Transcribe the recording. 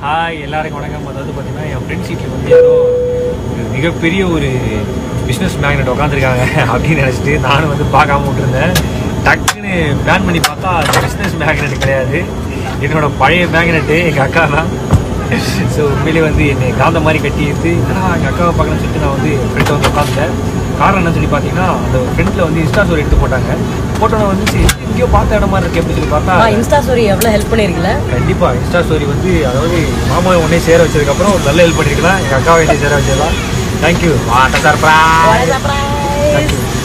hi எல்லாருக்கும் வணக்கம் அதாவது பார்த்தீங்கன்னா என் ஃப்ரெண்ட் சீட்டில் வந்து யாரோ ஒரு மிகப்பெரிய ஒரு பிஸ்னஸ் மேக்னெட் உட்காந்துருக்காங்க அப்படின்னு நினச்சிட்டு நானும் வந்து பார்க்காம விட்டுருந்தேன் டக்குன்னு பிளான் பண்ணி பார்த்தா அது பிஸ்னஸ் மேக்னெட் கிடையாது என்னோட பழைய மேக்னெட்டு எங்கள் அக்கா தான் ஸோ உண்மையிலே வந்து என்னை காந்த மாதிரி கட்டி எடுத்து ஏன்னா எங்கள் அக்காவை பார்க்கணும்னு சொல்லிட்டு நான் வந்து ஃப்ரெண்டை வந்து உட்காந்துட்டேன் காரணம் என்னன்னு சொல்லி பார்த்தீங்கன்னா அந்த ஃப்ரெண்டில் வந்து இன்ஸ்டா ஸ்டோரி எடுத்து போட்டாங்க போட்டோன்னு வந்து சரி எங்கேயோ பார்த்த இடம் மாதிரி இருக்கு அப்படின்னு சொல்லி பார்த்தா இன்ஸ்டா ஸ்டோரி எவ்வளோ ஹெல்ப் பண்ணிருக்கல கண்டிப்பா இன்ஸ்டா ஸ்டோரி வந்து அதாவது மாமாவை உடனே சேர வச்சதுக்கப்புறம் ஒரு நல்ல ஹெல்ப் பண்ணிருக்கலாம் எங்கள் அக்காவை என்னை சேர வச்சிடலாம் தேங்க்யூ வாட்ட சர்ப்ரைஸ் சர்ப்ரைஸ்